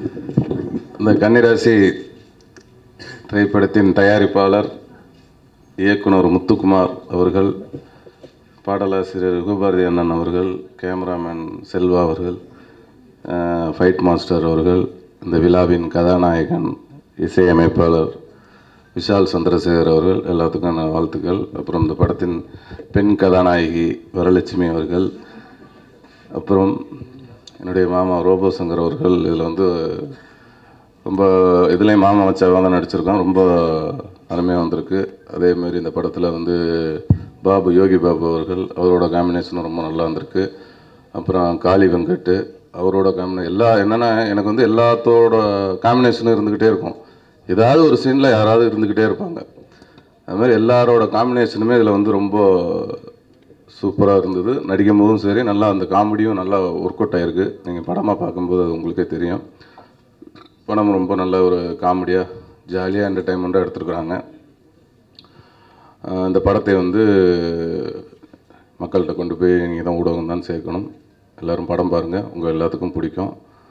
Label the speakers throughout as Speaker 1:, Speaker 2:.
Speaker 1: இந்த கன்னிராசி திரைப்படத்தின் தயாரிப்பாளர் இயக்குனர் முத்துக்குமார் அவர்கள் பாடலாசிரியர் யுகபாரதி அண்ணன் அவர்கள் கேமராமேன் செல்வா அவர்கள் அஹ், ஃபைட் மாஸ்டர் அவர்கள் இந்த விழாவின் கதாநாயகன் இசையமைப்பாளர் விஷால் சந்திரசேகர் அவர்கள் எல்லாத்துக்கும் நான் வாழ்த்துக்கள் அப்புறம் இந்த படத்தின் பெண் கதாநாயகி வரலட்சுமி அவர்கள் அப்புறம் என்னுடைய மாமா ரோபோ சங்கர் அவர்கள் இதில் வந்து ரொம்ப இதுலேயும் மாமா மச்சாவாக தான் நடிச்சிருக்கோம் ரொம்ப அருமையாக வந்திருக்கு அதேமாரி இந்த படத்தில் வந்து பாபு யோகி பாபு அவர்கள் அவரோட காம்பினேஷனும் ரொம்ப நல்லா வந்திருக்கு அப்புறம் காளி வெங்கட் அவரோட காம்பினே எல்லா என்னென்னா எனக்கு வந்து எல்லாத்தோட காம்பினேஷனும் இருந்துக்கிட்டே இருக்கும் ஏதாவது ஒரு சீனில் யாராவது இருந்துக்கிட்டே இருப்பாங்க அது மாதிரி எல்லாரோட காம்பினேஷனுமே இதில் வந்து ரொம்ப சூப்பராக இருந்தது நடிக்கும் போதும் சரி நல்லா அந்த காமெடியும் நல்லா ஒர்க் அவுட் ஆகிருக்கு நீங்கள் படமாக பார்க்கும்போது அது உங்களுக்கே தெரியும் படம் ரொம்ப நல்ல ஒரு காமெடியாக ஜாலியாக என்டர்டைன்மெண்ட்டாக எடுத்துருக்குறாங்க ஆஹ் இந்த படத்தை வந்து மக்கள்கிட்ட கொண்டு போய் நீங்கள் தான் ஊடகம் தான் சேர்க்கணும் எல்லோரும் படம் பாருங்கள் உங்கள் எல்லாத்துக்கும் பிடிக்கும்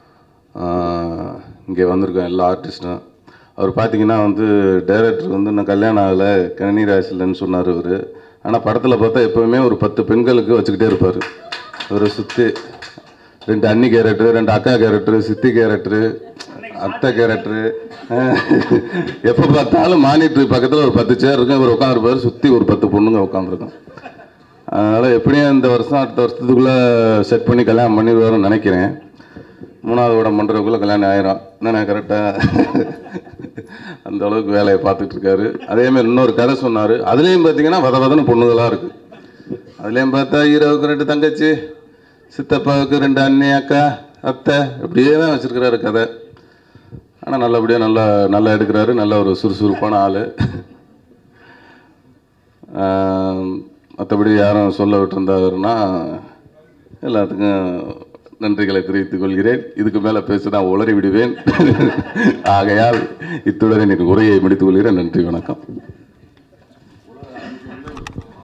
Speaker 1: இங்கே வந்திருக்க எல்லா ஆர்டிஸ்ட்டும் அவர் பார்த்தீங்கன்னா வந்து டைரக்டர் வந்து இன்னும் கல்யாணம் ஆகலை கணினி ராசிலன்னு சொன்னார் இவர் ஆனால் படத்தில் பார்த்தா எப்போவுமே ஒரு பத்து பெண்களுக்கு வச்சுக்கிட்டே இருப்பார் அவரை சுற்றி ரெண்டு அண்ணி கேரக்டர் ரெண்டு அக்கா கேரக்டர் சித்தி கேரக்டரு அத்தை கேரக்டரு எப்போ பார்த்தாலும் மானிட்டர் பக்கத்தில் ஒரு பத்து சேர் இருக்கும் இவர் உட்காந்துருப்பாரு சுற்றி ஒரு பத்து பொண்ணுங்க உட்காந்துருக்கோம் அதனால் எப்படியும் இந்த வருஷம் அடுத்த வருஷத்துக்குள்ளே செட் பண்ணி கல்யாணம் பண்ணிடுவாருன்னு நினைக்கிறேன் மூணாவது படம் பண்ணுறதுக்குள்ளே கல்யாணம் ஆயிரும் என்னண்ணே கரெக்டாக அந்த அளவுக்கு வேலையை பார்த்துட்டு இருக்காரு அதேமாதிரி இன்னொரு கதை சொன்னார் அதுலேயும் பார்த்தீங்கன்னா வத வதன்னு பொண்ணுகளாக இருக்குது அதுலேயும் பார்த்தா ஹீரோவுக்கு ரெண்டு தங்கச்சி சித்தப்பாவுக்கு ரெண்டு அண்ணி அக்கா அத்தை இப்படியே தான் வச்சுருக்கிறாரு கதை ஆனால் நல்லபடியாக நல்லா நல்லா எடுக்கிறாரு நல்ல ஒரு சுறுசுறுப்பான ஆள் மற்றபடி யாரும் சொல்ல விட்டுருந்தாருன்னா எல்லாத்துக்கும் நன்றிகளை தெரிவித்துக் கொள்கிறேன் இதுக்கு மேலே பேச நான் உளறி விடுவேன் ஆகையால் இத்துடன் எனக்கு உரையை முடித்துக் கொள்கிறேன் நன்றி வணக்கம்